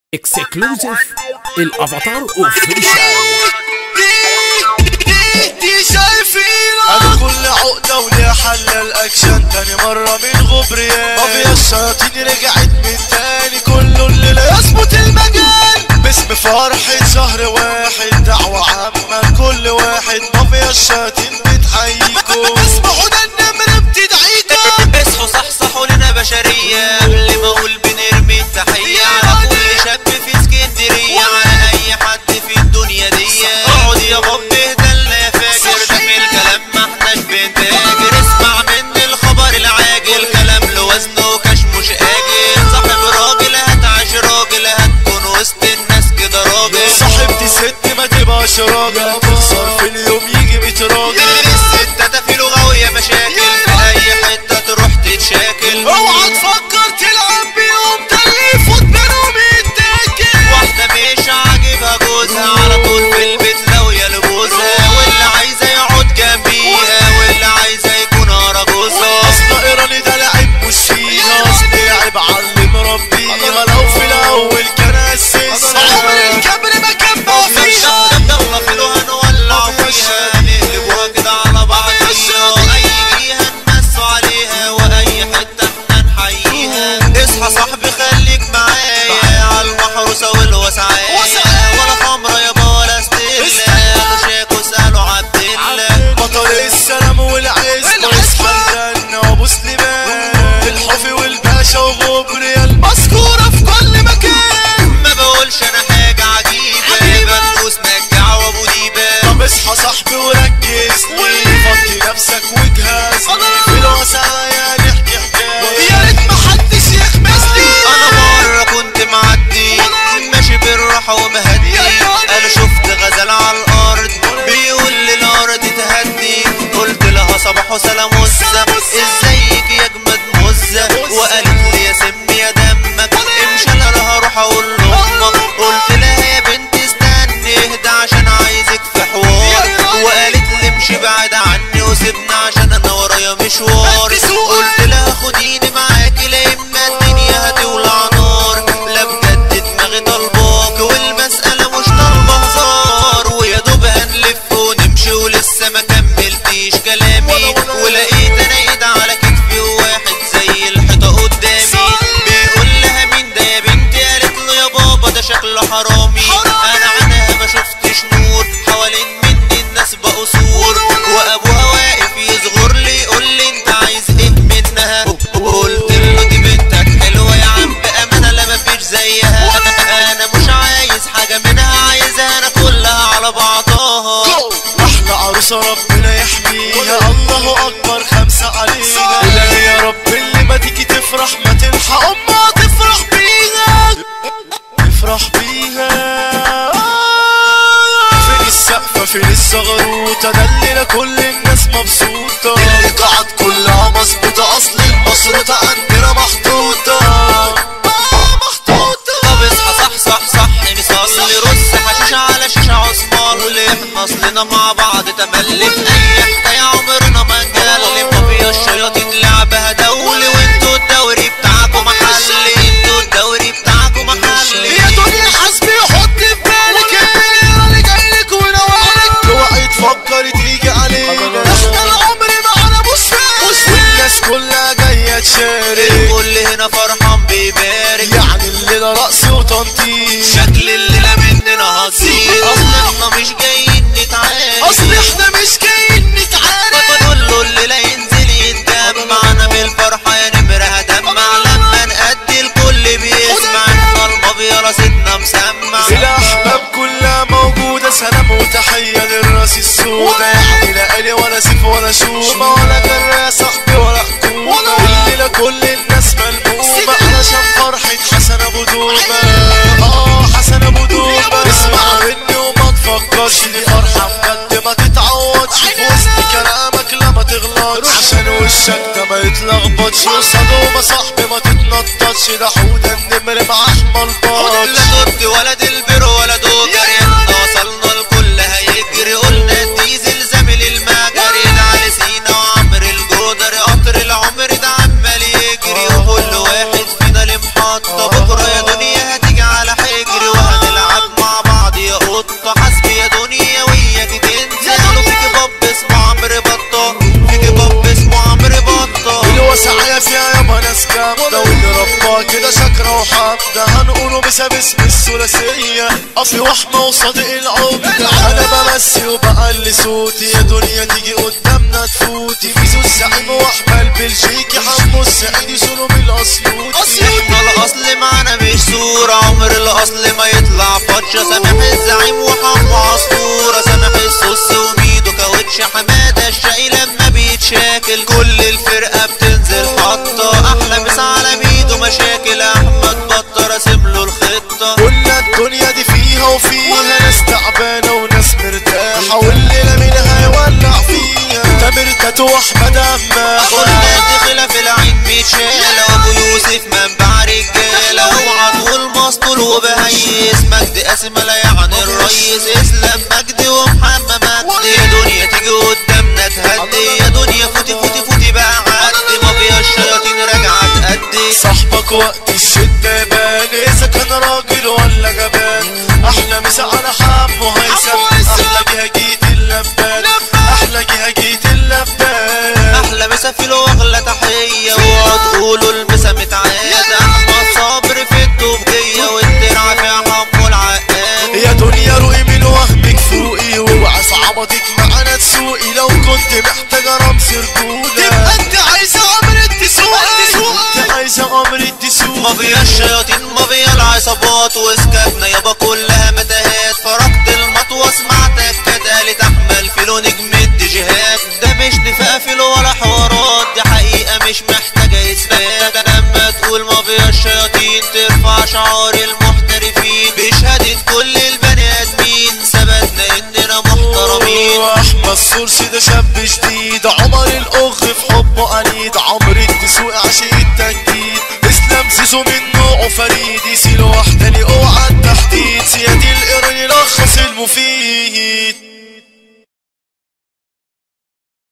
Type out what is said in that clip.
اكسكلوزيف الافاتار اوفيشال دي شايفين انا كل عقدة وليها حل الاكشن تاني مرة من غبريان مافيا الشياطين رجعت من تاني كله اللي لا يظبط المجال باسم فرحة شهر واحد دعوة عامة كل واحد مافيا الشياطين بتحييكم اسمعوا ده النمرة بتدعيكم اصحوا صحصحوا لنا بشرية قبل ما اقول بنرمي التحية على كل شاب في اسكندرية على اي حد في الدنيا دي اقعد يا باب اهدلنا يا فاجر ده في الكلام ما احناش بنتاجر اسمع مني الخبر العاجل كلام له وزنه كاش مش اجل صاحب راجل هتعيش راجل هتكون وسط الناس كده راجل صاحبتي ست ما تبقاش راجل تخسر في اليوم يجي 100 راجل الستة ده في لغوية مشاكل في اي حتة تروح تتشاكل اوعى تفكر تلعب بيهم تاني يفوت منهم يتاكل واحدة مش عاجبها جوزها على طول في البيت لوية لجوزها واللي عايزة يقعد جنبيها واللي عايزة يكون ورا جوزها اصل ايراني ده لعب مش فيها اصل لعب علم ربيها لو في الاول كان اسسها عمر الكبر ما كان فيها يلا فلوها نولع فيها نقلبوها كده على بعضيها اي جهة نمسوا عليها واي حتة احنا نحييها اصحى صاحبي خليك معايا على المحروسة والوسعية ولا خمرة يابا ولا ستيلا شاكو سالوا عبد الله بطل السلام والعز اصحى الجنة وابو سليمان الحفي والباشا وغبري المذكورة في كل مكان ما بقولش انا حاجة عجيبة بنفوس نجع وابو ديبة طب اصحى صاحبي وركز لي فضي نفسك وجهز في الوسعية نحكي حكاية يا ريت محدش يخمسني انا مرة كنت معدي ماشي بالراحة ومهدي انا شفت غزال على الارض بيقول لي الارض تهدي قلت لها صباح وسلام وزة ازيك يا اجمد مزة وقالت لي يا سم يا دمك امشي انا لها اروح اقول لامك قلت لها يا بنت استني اهدى عشان عايزك في حوار وقالت لي امشي بعد عني وسيبني عشان انا ورايا مشوار قلت لها خديني معاكي لا اما الدنيا هتولع نار لا بجد دماغي طالباك والمسألة مش طالبة هزار ويا دوب هنلف ونمشي ولسه ما كملتيش كلامي ولقيت انا ايد على كتفي وواحد زي الحيطة قدامي بيقول لها مين ده يا بنتي قالت له يا بابا ده شكله حرامي انا عنها ما شفتش نور حوالين مني الناس بقوا سور وابوها واقف يصغر لي يقول لي انت عايز ايه منها قلت له دي بنتك حلوه يا عم بامانه لا مفيش زيها انا مش عايز حاجه منها عايزها انا كلها على بعضها احلى عروسة ربنا يحميها الله اكبر خمسة علينا الهي يا رب اللي ما تيجي تفرح ما تلحق امها تفرح بيها تفرح بيها فين السقفة فين الزغروطة دلنا كل الناس مبسوطة الايقاعات كلها مظبوطة اصل المصروطة عندنا محطوطة محطوطة طب اصحى صح صح صح نصلي رص حشيش على شيشة عثمان ليه اصلنا مع بعض تملي في اي حكاية عمرنا ما نجلي مافيا الشياطين لعبها دولي وانتوا الدوري بتاعكم محلي انتوا الدوري بتاعكم محلي يا دنيا حسبي حط في بالك ايه اللي جاي لك ونوالك اوعي تفكري تيجي علينا احنا العمر معانا مش فارق والناس كلها جايه تشارك الكل هنا فرحان بيبارك يعني الليله رقص وتنطيط شكل الليلة مننا هتصير اصل احنا مش جايين نتعارك اصل احنا مش جايين نتعارك فكل له الليلة ينزل يتجمعنا بالفرحة يا نمرة هدمع لما نأدي الكل بيسمع احنا المافيا رصيدنا مسمع الاحباب كلها موجوده سلام وتحيه للراس السودا يعني لا الي ولا سيف ولا شومه ولا جرة يا صاحبي ولا حكومه الليله كل الناس ملمومه علشان فرحه حسن ابو دوبه اه حسن ابو دوبه اسمع مني وما تفكرش دي فرحه بجد ما تتعوضش في وسط كلامك لا ما تغلطش عشان وشك ده ما يتلخبطش وصدومه صاحبي ما تتنططش ده حوده النمر مع احمر لا باطش تركي ولا دلبر ولا دوجر احنا وصلنا الكل هيجري قلنا الديزل زميل المجري ده علي سينا وعمر الجودر قطر العمر ده عمال يجري وكل واحد فينا ليه محطة بكرة يا دنيا هتيجي على حجر كيلو بسبب اسم الثلاثية أصلي وحمة وصادق العمدة أنا بمثل وبقل صوتي يا دنيا تيجي قدامنا تفوتي فيزو الزعيم وأحمد بلجيكي حمو السعيد يسولوا بالأسيوطي احنا الاصل معانا مش صورة عمر الاصل ما يطلع بطشة سامح الزعيم وحمو عصفورة سامح السوس وميدو كاوتش حمادة الشقي لما بيتشاكل كل الفرقة بتنزل حطة احلى مس على ميدو مشاكل احمد بطة راسم له الخطة قلنا الدنيا دي فيها وفيها ناس تعبانة وناس مرتاحة والليلة منها يولع فيها تامر تاتو وأحمد أما قلنا دي خلاف العين متشالة ابو يوسف منبع رجالة اوعى تقول مسطول وبهيس مجدي قاسم لا يعني الريس اسلام مجدي ومحمد مجدي يا دنيا تيجي قدامنا تهدي يا دنيا فوتي فوتي فوتي بقى عدي مافيا الشياطين راجعة تأدي صاحبك وقت الشدة يبان إذا كان راجل ولا جبان أحلى مسا على حمو هيثم أحلى جهة جيت اللبان أحلى جهة جيت اللبان احلى مسا في واغلى تحية واقعد تقولوا المسا متعادة احمد صابر في الدوبجية والدرع في حمو العقاد يا دنيا روقي من وهمك فوقي واوعى صعبتك معانا تسوقي لو كنت محتاجة رمز رجولة تبقى انت عايزة عمر التسوقي انت عايزة عمر التسوقي مافيا الشياطين مافيا العصابات وسكاتنا يابا كلها متاهات فرقت المطوة سمعتك كده تحمل فيلو نجم الديجيهات ده مش نفاق فيلو ولا حوارات دي حقيقة مش محتاجة إثبات لما تقول مافيا الشياطين ترفع شعار المحترفين بشهادة كل البني آدمين ثبتنا إننا محترمين واحمد صورسي ده شاب جديد عمر الاخ في حبه عنيد عمر الدسوقي عشق التجديد اسلام زيزو من نوعه فريد يسيل وحداني اوعى التحديد سيادي القرن يلخص المفيد